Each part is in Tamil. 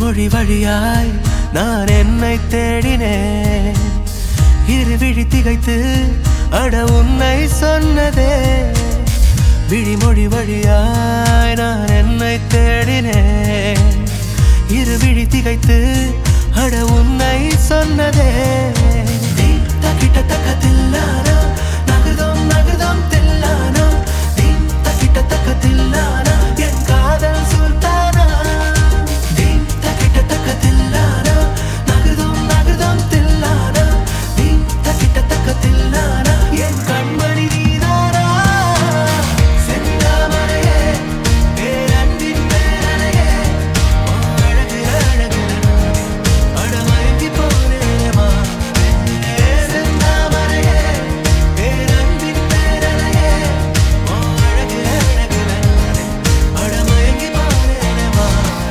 விழிமொழி வழியாய் நான் என்னை தேடினேன் இரு விழி திகைத்து அட உன்னை சொன்னதே விழிமொழி வழியாய் நான் என்னை தேடினேன் இரு விழி திகைத்து அட உன்னை சொன்னதே தக்கிட்ட தக்கத்தில்லானா நகர்தோம் நகர்தோம் தில்லானா தக்கிட்ட தக்கத்தில்லானா என் காதல் சுல்தானா தக்கிட்ட தக்கத்தில்லானா நகர்தோம் நகர்தோம் தில்லானா தக்கிட்ட தக்கத்தில்லானா என் கண்மணி நீதானா செந்தாமரையே பேரன்பின் பேரலையே அழகு அழகு அடமயங்கி போனேமா செந்தாமரையே பேரன்பின் பேரலையே அழகு அழகு அடமயங்கி போனேமா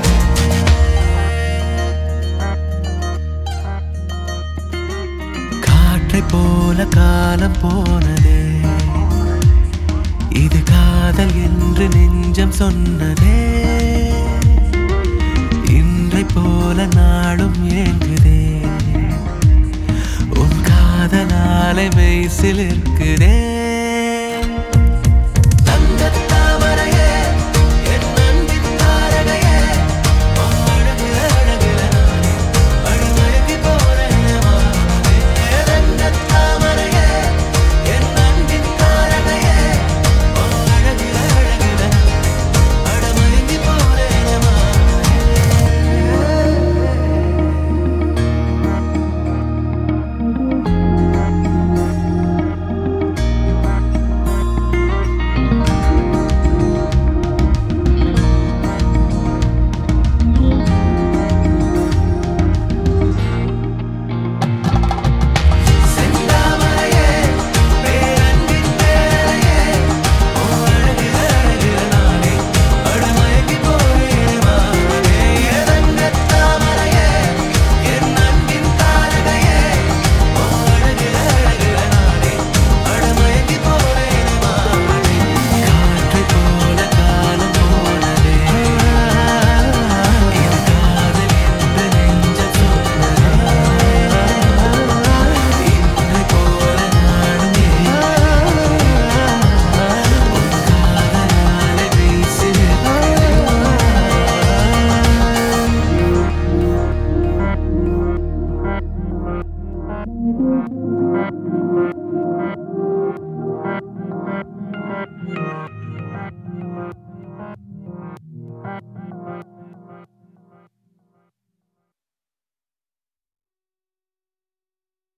காற்றை போல காலம் போனதே இது காதல் என்று நெஞ்சம் சொன்னதே இன்றை போல நாளும் ஏங்குதே உன் காதலாலை மெய்சில் இருக்குதே தங்கத் தாமரையே, என் அன்பின் தாரகையே, அழகு அழகுல நானே, அழமயங்கி போறேனே மானே. தங்கத் தாமரையே, என் அன்பின் தாரகையே, அழகு அழகுல நானே, அழமயங்கி போறேனே மானே. செந்தாமரையே பேரன்பின் பேரலையே அழகு அழகுல நானே அடமயங்கி போறேன் மானே தங்கத் தாமரையே என் அன்பின் தாரகையே அழகு அழகுல நானே அடமயங்கி போறேன் மானே காற்றை போல காலம் போனதே என் காதல் என்று நெஞ்சம் சொன்னதே இன்று போல நானும் உன் காதலாலே வீசினேன்